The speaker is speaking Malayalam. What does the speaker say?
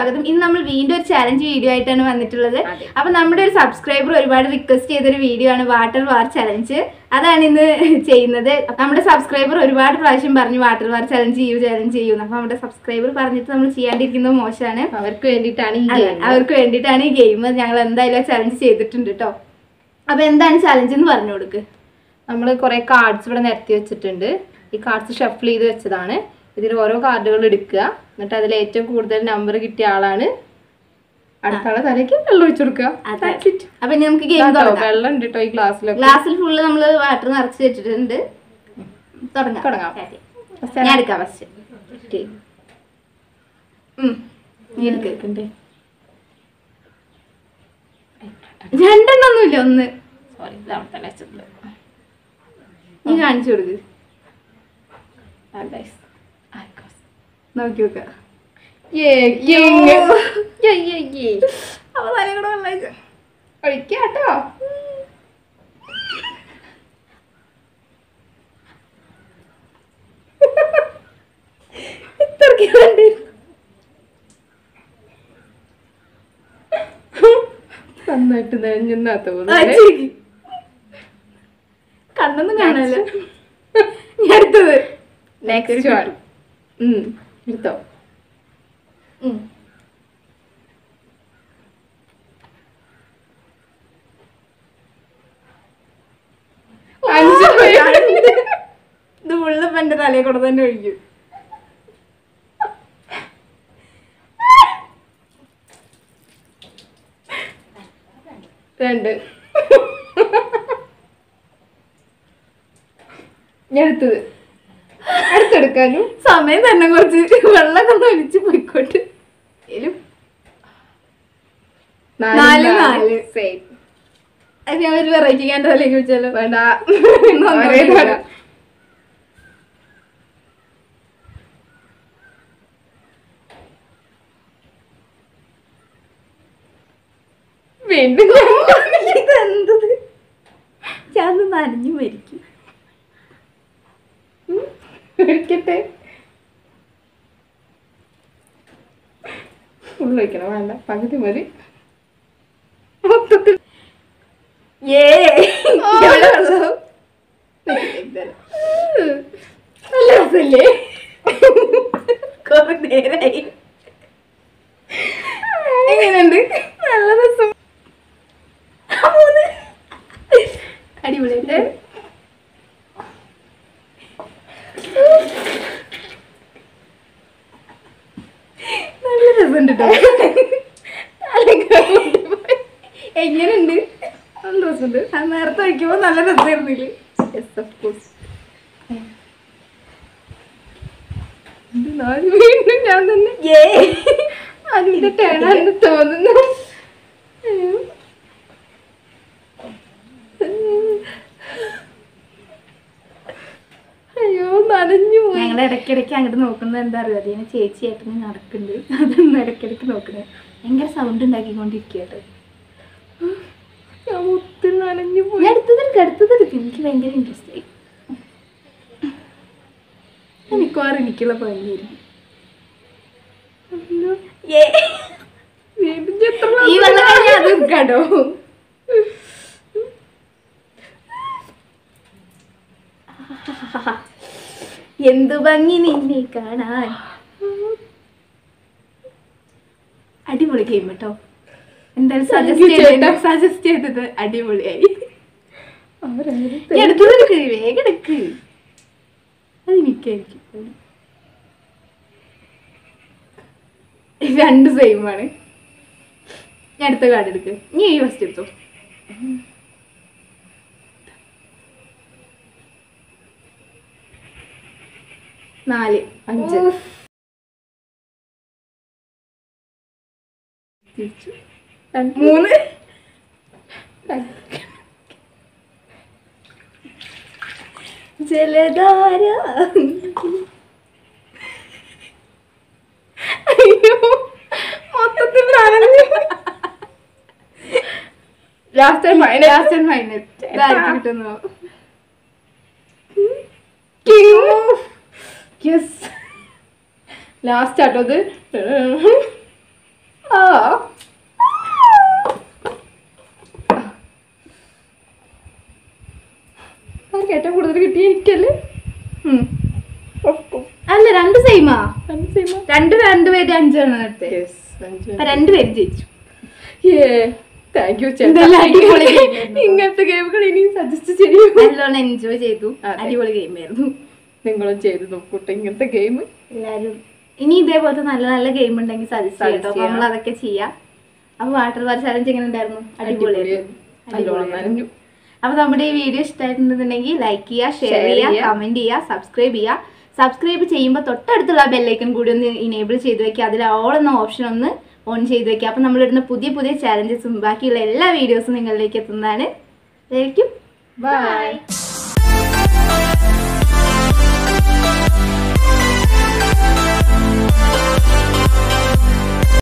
സ്വാഗതം ഇന്ന് നമ്മൾ വീണ്ടും ഒരു ചാലഞ്ച് വീഡിയോ ആയിട്ടാണ് വന്നിട്ടുള്ളത് അതെ. അപ്പൊ നമ്മുടെ ഒരു സബ്സ്ക്രൈബർ ഒരുപാട് റിക്വസ്റ്റ് ചെയ്തൊരു വീഡിയോ ആണ് വാട്ടർ വാർ ചലഞ്ച് അതാണ് ഇന്ന് ചെയ്യുന്നത് നമ്മുടെ സബ്സ്ക്രൈബർ ഒരുപാട് പ്രാവശ്യം പറഞ്ഞു വാട്ടർ വാർ ചലഞ്ച് ചെയ്യൂ ചലഞ്ച് ചെയ്യൂ അപ്പൊ നമ്മുടെ സബ്സ്ക്രൈബർ പറഞ്ഞിട്ട് നമ്മൾ ചെയ്യാണ്ടിരിക്കുന്നത് മോശമാണ് അവർക്ക് വേണ്ടിയിട്ടാണ് ഈ അതെ, game. അവർക്ക് വേണ്ടിയിട്ടാണ് ഈ ഗെയിം ഞങ്ങൾ എന്തായാലും ചലഞ്ച് ചെയ്തിട്ടുണ്ട് കേട്ടോ അപ്പൊ എന്താണ് ചലഞ്ച് എന്ന് പറഞ്ഞു കൊടുക്ക് നമ്മൾ കുറെ കാർഡ്സ് ഇവിടെ നിരത്തി വെച്ചിട്ടുണ്ട് ഈ കാർഡ്സ് ഷഫിൾ ചെയ്ത് വെച്ചതാണ് ഇതിൽ ഓരോ കാർഡുകൾ എടുക്കുക എന്നിട്ട് അതിൽ ഏറ്റവും കൂടുതൽ നമ്പർ കിട്ടിയ ആളാണ് അടുത്ത ആളെ തലയ്ക്ക് വെള്ളം ഒഴിച്ചു കൊടുക്കുക അതെ. That's it. അപ്പൊ ഇനി നമുക്ക് ഗെയിം ഇതാട്ടോ, തുടങ്ങാം വെള്ളം ഉണ്ട് കേട്ടോ ഈ ഗ്ലാസ്സിലൊക്കെ ഗ്ലാസ്സിൽ ഫുള്ള് നമ്മൾ വാട്ടർ നിറച്ച് വെച്ചിട്ടുണ്ട് തുടങ്ങാം തുടങ്ങാം. Okay. First ഞാൻ ആരാ? എടുക്കാം ഫസ്റ്റ് Okay. നീ എടുക്ക് എടുക്കണ്ടേ? രണ്ടെണ്ണൊന്നുമില്ല ഒന്ന് Sorry, ഇത് അവിടെ തന്നെ വെച്ചിട്ടുണ്ട്. നീ കാണിച്ചു കൊടുക്ക് Ah, guys. Ah, guys. നോക്കി നോക്ക Yeah, king. Yeah, yeah, yeah. അപ്പൊ തലയും കൂടെ വെള്ളം ഒഴിച്ച്. ഒഴിക്കാം കേട്ടോ ഇത്രയ്ക്ക് വേണ്ടി നന്നായിട്ട് നനഞ്ഞെന്നാത്ത ആ, പോലെ ചിരിക്ക്. കണ്ണൊന്നും കാണാനില്ല ഞാൻ എടുത്തത് നെക്സ്റ്റ് വൺ എടുത്തോ ഉം. അഞ്ച് പേര്. ഇത് ഉള്ള എന്റെ തലയെ കൂടെ തന്നെ ഒഴിക്കും രണ്ട് ഞാൻ എടുത്തത് അടുത്തെടുക്കാനും സമയം തന്നെ കുറച്ച് വെള്ളമൊക്കെ ഒന്ന് ഒലിച്ച് പോയിക്കോട്ടെ എലും നാല്, നാല്. സെയിം അത് ഞാൻ ഒരു വെറൈറ്റി ഞാൻ തലയ്ക്ക് വെച്ചാലോ വേണ്ട ഒന്നും ഒരേ ഇല്ല. തരം. വീണ്ടും ഇതെന്തത് ഞാൻ നനഞ്ഞു മരിക്കും ഒഴിക്കട്ടെ ഉള്ളു വയ്ക്കണം വേണ്ട പകുതി മതി മൊത്തത്തിൽ ഏ എവിടെ വെള്ളം? നല്ല രസല്ലേ കുറെ നേരായി എങ്ങനെയുണ്ട് നല്ല രസം ആ, മൂന്ന് അടിപൊളിയായിട്ട് നല്ല രസമുണ്ട് കേട്ടോ എങ്ങനെയുണ്ട് നല്ല രസമുണ്ട് ആ നേരത്തെ വയ്ക്കുമ്പോ നല്ല രസമായിരുന്നില്ല യെസ് ഓഫ് കോഴ്സ് നാല് വീണ്ടും ഞാൻ തന്നെ ഏ അതിന്റെ ടേണാണെന്ന് തോന്നുന്നു അയ്യോ. അയ്യോ നനഞ്ഞു പോയി ഞങ്ങൾ ഇടയ്ക്കിടയ്ക്ക് അങ്ങോട്ട് നോക്കുന്നത് എന്താ അറിയോ അതിന് ചേച്ചിയായിട്ട് ഇങ്ങനെ നടക്കുന്നുണ്ട് അതൊന്നും ഇടയ്ക്കിടയ്ക്ക് നോക്കണേ ഭയങ്കര സൗണ്ട് ഉണ്ടാക്കിക്കൊണ്ടിരിക്കുക കേട്ടോ ഞാൻ ഒത്തിരി നനഞ്ഞു പോയി ഞാൻ അടുത്തതെടുക്ക് അടുത്തതെടുക്ക് എനിക്ക് ഭയങ്കര ഇൻട്രസ്റ്റ് ആയി മിക്കവാറും എനിക്കുള്ള പനിയായിരിക്കും അയ്യോ. ഏ വീണ്ടും എത്ര ഈ വെള്ളം കഴിഞ്ഞാൽ അത് എടുക്കാട്ടോ എന്തു ഭംഗി നിന്നെ കാണാൻ അടിപൊളി ഗെയിം കേട്ടോ എന്തായാലും Thank സജസ്റ്റ് you, ചേട്ടാ. ചെയ്തത് സജസ്റ്റ് ചെയ്തത് അടിപൊളിയായി അവരാരും ഈ അടുത്തത് എടുക്ക് വേഗം എടുക്ക് അത് എനിക്കായിരിക്കും രണ്ട് സെയിം ആണ് ഞാൻ അടുത്ത കാർഡ് എടുക്ക് നീ ഈ ഫസ്റ്റ് എടുത്തോ നാല് അഞ്ച് ഉഫ്. തിരിച്ചു രണ്ട് മൂന്ന് ജലധാര അയ്യോ മൊത്തത്തിൽ നനഞ്ഞു last time last and final ഇതായിരിക്കും കിട്ടുന്നോ യെസ് ലാസ്റ്റ് ആട്ടോ ഇത് ആ അവർക്ക് ഏറ്റവും കൂടുതൽ കിട്ടിയ എനിക്കല്ലേ ഉം. ഉഫ്, ഉഫ്. അല്ല രണ്ട് സെയിമാ രണ്ട് same ആ? രണ്ട് രണ്ടുപേര് അഞ്ചാണ് നേരത്തെ Yes, അഞ്ച് അപ്പൊ രണ്ടുപേരും ജയിച്ചു Yeah. Thank you, ചേട്ടാ. ഇതെല്ലാം അടിപൊളി game ആയിരുന്നു. ഇങ്ങനത്തെ ഗെയിമുകൾ ഇനി സജസ്റ്റ് ചെയ്യും നല്ലോണം എൻജോയ് ചെയ്തു അതെ. അടിപൊളി ഗെയിം ആയിരുന്നു നിങ്ങളും ചെയ്ത് നോക്കൂട്ടെ ഇങ്ങനത്തെ ഗെയിം എല്ലാരും ഇനി ഇതേപോലത്തെ നല്ല നല്ല ഗെയിം ഉണ്ടെങ്കിൽ സജസ്റ്റ് Suggest ചെയ്യട്ടോ ചെയ്യാം. നമ്മൾ അതൊക്കെ ചെയ്യാം അപ്പൊ വാട്ടർ വാർ ചലഞ്ച് എങ്ങനെ ഉണ്ടായിരുന്നു അടിപൊളിയായിരുന്നു നല്ലോണം നനഞ്ഞു അപ്പൊ നമ്മുടെ ഈ വീഡിയോ ഇഷ്ടമായിട്ടുണ്ടെന്നുണ്ടെങ്കിൽ ലൈക്ക് ചെയ്യുക ഷെയർ Share ചെയ്യുക ചെയ്യുക. കമന്റ് ചെയ്യുക സബ്സ്ക്രൈബ് ചെയ്യുക സബ്സ്ക്രൈബ് ചെയ്യുമ്പോൾ തൊട്ടടുത്തുള്ള ബെല്ലൈക്കൺ കൂടി ഒന്ന് ഇനേബിൾ ചെയ്ത് വെക്കുക അതിൽ ഓൾ എന്ന ഓപ്ഷൻ ഒന്ന് ഓൺ ചെയ്ത് വെക്കുക അപ്പം നമ്മളിടുന്ന പുതിയ പുതിയ ചാലഞ്ചസും ബാക്കിയുള്ള എല്ലാ വീഡിയോസും നിങ്ങളിലേക്ക് എത്തുന്നതാണ് ആയിരിക്കും ബൈ